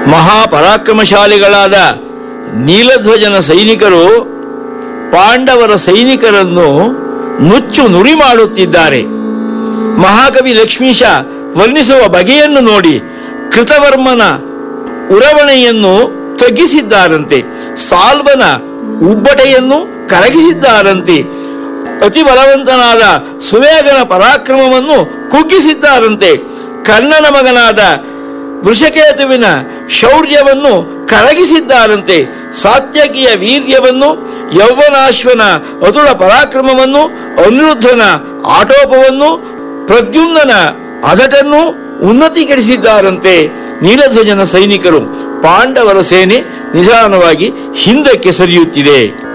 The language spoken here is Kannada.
ಮಹಾಪರಾಕ್ರಮಶಾಲಿಗಳಾದ ನೀಲಧ್ವಜನ ಸೈನಿಕರು ಪಾಂಡವರ ಸೈನಿಕರನ್ನು ನುಚ್ಚು ನುರಿ ಮಾಡುತ್ತಿದ್ದಾರೆ ಮಹಾಕವಿ ಲಕ್ಷ್ಮೀಶ ವರ್ಣಿಸುವ ಬಗೆಯನ್ನು ನೋಡಿ ಕೃತವರ್ಮನ ಉರವಣೆಯನ್ನು ತಗ್ಗಿಸಿದ್ದಾರಂತೆ ಸಾಲ್ವನ ಉಬ್ಬಟೆಯನ್ನು ಕರಗಿಸಿದ್ದಾರಂತೆ ಅತಿ ಬಲವಂತನಾದ ಸುವೇಗನ ಪರಾಕ್ರಮವನ್ನು ಕುಗ್ಗಿಸಿದ್ದಾರಂತೆ ಕರ್ಣನ ಮಗನಾದ ವೃಷಕೇತುವಿನ ಶೌರ್ಯವನ್ನು ಕರಗಿಸಿದ್ದಾರಂತೆ ಸಾತ್ಯಕಿಯ ವೀರ್ಯವನ್ನು ಯೌವನಾಶ್ವನ ಅತುಳ ಪರಾಕ್ರಮವನ್ನು ಅನಿರುದ್ಧನ ಆಟೋಪವನ್ನು ಪ್ರದ್ಯುಮ್ನನ ಅಗಟನ್ನು ಉನ್ನತೀಕರಿಸಿದ್ದಾರಂತೆ ನೀಲಧ್ವಜನ ಸೈನಿಕರು ಪಾಂಡವರ ಸೇನೆ ನಿಧಾನವಾಗಿ ಹಿಂದಕ್ಕೆ ಸರಿಯುತ್ತಿದೆ